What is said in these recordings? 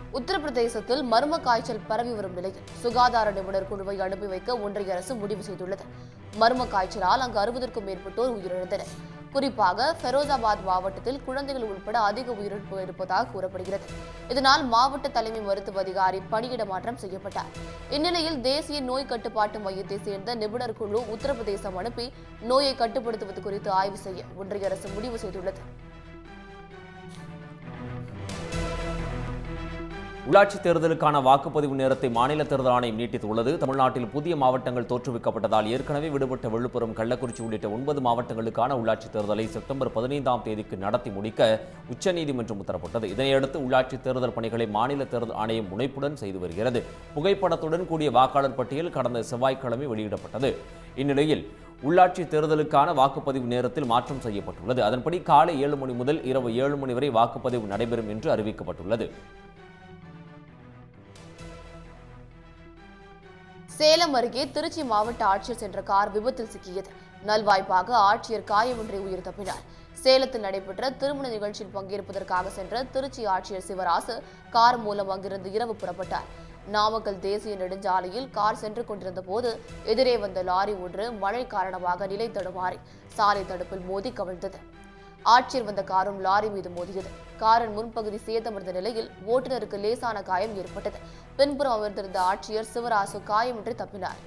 உத்தரப்பிரதேசத்தில் மர்ம காய்ச்சல் பரவி வரும் நிலையில் சுகாதார நிபுணர் குழுவை அனுப்பி வைக்க ஒன்றிய அரசு முடிவு செய்துள்ளது மர்ம காய்ச்சலால் அங்கு அறுபதற்கும் மேற்பட்டோர் உயிரிழந்தனர் குறிப்பாக ஃபெரோசாபாத் மாவட்டத்தில் குழந்தைகள் உட்பட அதிக உயிரிழப்பு இருப்பதாக கூறப்படுகிறது இதனால் மாவட்ட தலைமை மருத்துவ அதிகாரி பணியிட மாற்றம் செய்யப்பட்டார் இந்நிலையில் தேசிய நோய் கட்டுப்பாட்டு மையத்தை சேர்ந்த நிபுணர் குழு உத்தரப்பிரதேசம் அனுப்பி நோயை கட்டுப்படுத்துவது குறித்து ஆய்வு செய்ய ஒன்றிய அரசு முடிவு செய்துள்ளது உள்ளாட்சித் தேர்தலுக்கான வாக்குப்பதிவு நேரத்தை மாநில தேர்தல் ஆணையம் நீட்டித்துள்ளது தமிழ்நாட்டில் புதிய மாவட்டங்கள் தோற்றுவிக்கப்பட்டதால் ஏற்கனவே விடுபட்ட விழுப்புரம் கள்ளக்குறிச்சி உள்ளிட்ட ஒன்பது மாவட்டங்களுக்கான உள்ளாட்சித் தேர்தலை செப்டம்பர் பதினைந்தாம் தேதிக்கு நடத்தி முடிக்க உச்சநீதிமன்றம் உத்தரவிட்டது இதனையடுத்து உள்ளாட்சித் தேர்தல் பணிகளை மாநில தேர்தல் ஆணையம் முனைப்புடன் செய்து வருகிறது புகைப்படத்துடன் கூடிய வாக்காளர் பட்டியல் கடந்த செவ்வாய்க்கிழமை வெளியிடப்பட்டது இந்நிலையில் உள்ளாட்சி தேர்தலுக்கான வாக்குப்பதிவு நேரத்தில் மாற்றம் செய்யப்பட்டுள்ளது அதன்படி காலை ஏழு மணி முதல் இரவு ஏழு மணி வரை வாக்குப்பதிவு நடைபெறும் என்று அறிவிக்கப்பட்டுள்ளது சேலம் அருகே திருச்சி மாவட்ட ஆட்சியர் சென்ற கார் விபத்தில் சிக்கியது நல்வாய்ப்பாக ஆட்சியர் காயமின்றி உயிர் தப்பினார் சேலத்தில் நடைபெற்ற திருமண நிகழ்ச்சியில் பங்கேற்பதற்காக சென்ற திருச்சி ஆட்சியர் சிவராசு கார் மூலம் அங்கிருந்து இரவு புறப்பட்டார் நாமக்கல் தேசிய நெடுஞ்சாலையில் கார் சென்று கொண்டிருந்த போது எதிரே வந்த லாரி ஒன்று மழை காரணமாக நிலை தடுமாறி சாலை தடுப்பில் மோதி கவிழ்ந்தது ஆட்சியர் வந்த காரும் லாரி மீது மோதியது காரின் முன்பகுதி சேதமடைந்த நிலையில் ஓட்டுநருக்கு லேசான காயம் ஏற்பட்டது பின்புறம் அமர்ந்திருந்த ஆட்சியர் சிவராசு காயமின்றி தப்பினார்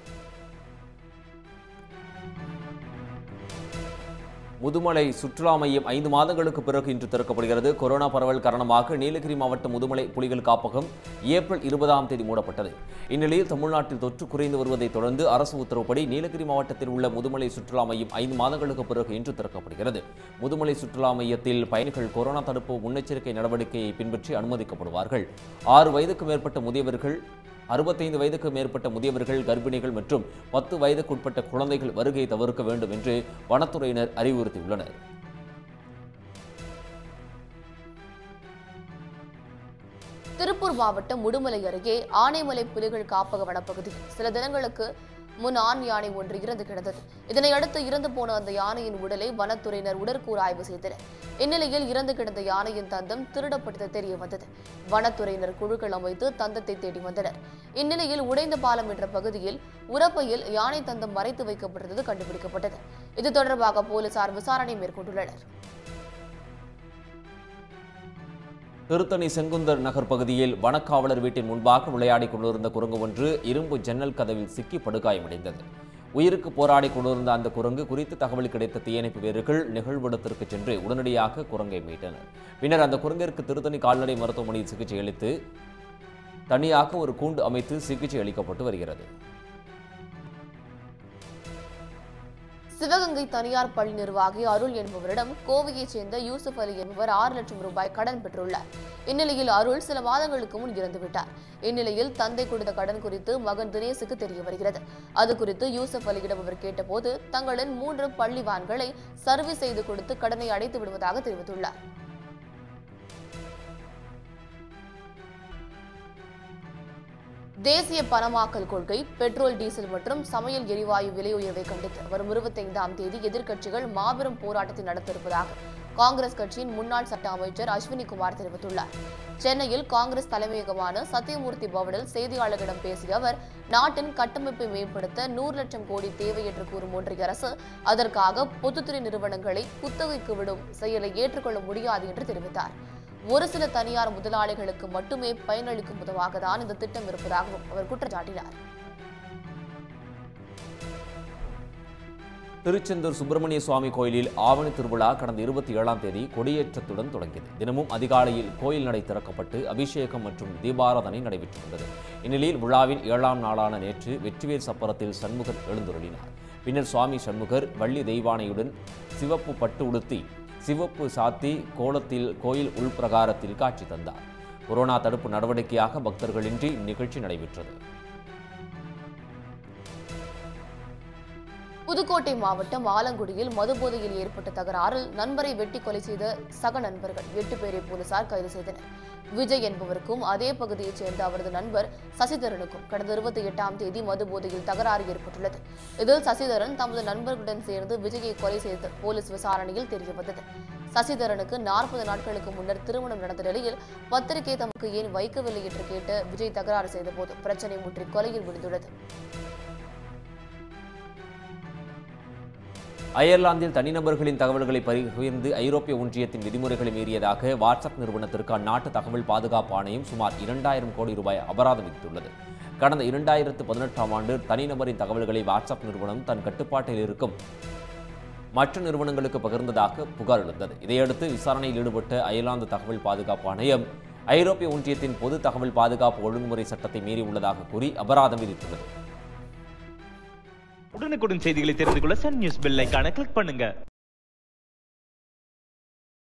முதுமலை சுற்றுலா மையம் ஐந்து மாதங்களுக்கு பிறகு இன்று திறக்கப்படுகிறது கொரோனா பரவல் காரணமாக நீலகிரி மாவட்டம் முதுமலை புலிகள் காப்பகம் ஏப்ரல் இருபதாம் தேதி மூடப்பட்டது இந்நிலையில் தமிழ்நாட்டில் தொற்று குறைந்து வருவதைத் தொடர்ந்து அரசு உத்தரவுப்படி நீலகிரி மாவட்டத்தில் உள்ள முதுமலை சுற்றுலா மையம் ஐந்து மாதங்களுக்கு பிறகு இன்று திறக்கப்படுகிறது முதுமலை சுற்றுலா மையத்தில் பயணிகள் கொரோனா தடுப்பு முன்னெச்சரிக்கை நடவடிக்கையை பின்பற்றி அனுமதிக்கப்படுவார்கள் ஆறு வயதுக்கு மேற்பட்ட முதியவர்கள் அறுபத்தைந்து வயதுக்கு மேற்பட்ட முதியவர்கள் கர்ப்பிணிகள் மற்றும் பத்து வயதுக்குட்பட்ட குழந்தைகள் வருகை தவிர்க்க வேண்டும் என்று வனத்துறையினர் அறிவுறுத்தியுள்ளனர் திருப்பூர் மாவட்டம் உடுமலை அருகே ஆனைமலை புலிகள் காப்பக வனப்பகுதியில் சில தினங்களுக்கு முன் ஆண் யானை ஒன்று இறந்து கிடந்தது இதனையடுத்து இறந்து போன அந்த யானையின் உடலை வனத்துறையினர் உடற்கூறு ஆய்வு செய்தனர் இந்நிலையில் இறந்து கிடந்த யானையின் தந்தம் திருடப்பட்டது தெரிய வந்தது வனத்துறையினர் குழுக்கள் அமைத்து தந்தத்தை தேடி வந்தனர் இந்நிலையில் உடைந்த பாலம் என்ற பகுதியில் உரப்பையில் யானை தந்தம் மறைத்து வைக்கப்பட்டிருந்தது கண்டுபிடிக்கப்பட்டது இது தொடர்பாக போலீசார் விசாரணை மேற்கொண்டுள்ளனர் திருத்தணி செங்குந்தர் நகர் பகுதியில் வனக்காவலர் வீட்டின் முன்பாக விளையாடிக் கொண்டிருந்த குரங்கு ஒன்று இரும்பு ஜன்னல் கதவில் சிக்கி படுகாயமடைந்தது உயிருக்கு போராடி கொண்டிருந்த அந்த குரங்கு குறித்து தகவல் கிடைத்த தீயணைப்பு வீரர்கள் நிகழ்விடத்திற்கு சென்று உடனடியாக குரங்கை மீட்டனர் பின்னர் அந்த குரங்கிற்கு திருத்தணி கால்நடை மருத்துவமனையில் சிகிச்சை அளித்து தனியாக ஒரு கூண்டு அமைத்து சிகிச்சை அளிக்கப்பட்டு வருகிறது சிவகங்கை தனியார் பள்ளி நிர்வாகி அருள் என்பவரிடம் கோவையைச் சேர்ந்த யூசுப் அலி என்பவர் ஆறு லட்சம் ரூபாய் கடன் பெற்றுள்ளார் இந்நிலையில் அருள் சில மாதங்களுக்கு முன் இறந்துவிட்டார் இந்நிலையில் தந்தை கொடுத்த கடன் குறித்து மகன் தினேசுக்கு தெரிய வருகிறது அது குறித்து யூசுப் அலியிடம் அவர் கேட்டபோது தங்களின் மூன்று பள்ளி வான்களை சர்வீஸ் செய்து கொடுத்து கடனை அடைத்து விடுவதாக தெரிவித்துள்ளார் தேசிய பணமாக்கல் கொள்கை பெட்ரோல் டீசல் மற்றும் சமையல் எரிவாயு விலை உயர்வை கண்டித்து வரும் இருபத்தைந்தாம் தேதி எதிர்க்கட்சிகள் மாபெரும் போராட்டத்தை நடத்தியிருப்பதாக காங்கிரஸ் கட்சியின் முன்னாள் சட்ட அமைச்சர் அஸ்வினி குமார் தெரிவித்துள்ளார் சென்னையில் காங்கிரஸ் தலைமையகமான சத்தியமூர்த்தி பவனில் செய்தியாளர்களிடம் பேசிய அவர் நாட்டின் கட்டமைப்பை மேம்படுத்த நூறு லட்சம் கோடி தேவை என்று கூறும் ஒன்றிய அரசு அதற்காக பொதுத்துறை நிறுவனங்களை குத்தகைக்கு விடும் செயலை ஏற்றுக்கொள்ள முடியாது என்று தெரிவித்தார் ஒரு சில தனியார் முதலாளிகளுக்கு மட்டுமே பயனளிக்கும் விதமாக தான் இந்த திட்டம் இருப்பதாகவும் அவர் குற்றம் சாட்டினார் திருச்செந்தூர் சுப்பிரமணிய சுவாமி கோயிலில் ஆவணி திருவிழா கடந்த இருபத்தி ஏழாம் தேதி கொடியேற்றத்துடன் தொடங்கியது தினமும் அதிகாலையில் கோயில் நடை திறக்கப்பட்டு அபிஷேகம் மற்றும் தீபாராதனை நடைபெற்று வந்தது இந்நிலையில் விழாவின் ஏழாம் நாளான நேற்று வெற்றிவேல் சப்பரத்தில் சண்முகர் எழுந்துருளினார் பின்னர் சுவாமி சண்முகர் வள்ளி தெய்வானையுடன் சிவப்பு பட்டு உடுத்தி சிவப்பு சாத்தி கோலத்தில் கோயில் உள்பிரகாரத்தில் காட்சி தந்தார் கொரோனா தடுப்பு நடவடிக்கையாக பக்தர்களின்றி இந்நிகழ்ச்சி நடைபெற்றது புதுக்கோட்டை மாவட்டம் ஆலங்குடியில் மதுபோதையில் ஏற்பட்ட தகராறில் நண்பரை வெட்டி கொலை செய்த சக நண்பர்கள் எட்டு பேரை போலீசார் கைது செய்தனர் விஜய் என்பவருக்கும் அதே பகுதியைச் சேர்ந்த அவரது நண்பர் சசிதரனுக்கும் கடந்த இருபத்தி எட்டாம் தேதி மதுபோதையில் தகராறு ஏற்பட்டுள்ளது இதில் சசிதரன் தமது நண்பர்களுடன் சேர்ந்து விஜயை கொலை செய்த போலீஸ் விசாரணையில் தெரியவந்தது சசிதரனுக்கு நாற்பது நாட்களுக்கு முன்னர் திருமணம் நடந்த நிலையில் பத்திரிகை தமக்கு ஏன் வைக்கவில்லை என்று கேட்டு விஜய் தகராறு செய்தபோது பிரச்சனை முற்றி கொலையில் முடிந்துள்ளது அயர்லாந்தில் தனிநபர்களின் தகவல்களை பகிர்ந்து ஐரோப்பிய ஒன்றியத்தின் விதிமுறைகளை மீறியதாக வாட்ஸ்அப் நிறுவனத்திற்கு அந்நாட்டு தகவல் பாதுகாப்பு ஆணையம் சுமார் இரண்டாயிரம் கோடி ரூபாய் அபராதம் விதித்துள்ளது கடந்த இரண்டாயிரத்து பதினெட்டாம் ஆண்டு தனிநபரின் தகவல்களை வாட்ஸ்அப் நிறுவனம் தன் கட்டுப்பாட்டில் இருக்கும் மற்ற நிறுவனங்களுக்கு பகிர்ந்ததாக புகார் எழுந்தது இதையடுத்து விசாரணையில் ஈடுபட்ட அயர்லாந்து தகவல் பாதுகாப்பு ஆணையம் ஐரோப்பிய ஒன்றியத்தின் பொது தகவல் பாதுகாப்பு ஒழுங்குமுறை சட்டத்தை மீறியுள்ளதாக கூறி அபராதம் விதித்துள்ளது உடனுக்குடன் செய்திகளை தெரிந்து கொள்ள சன் நியூஸ் பெல் ஐகானை கிளிக் பண்ணுங்க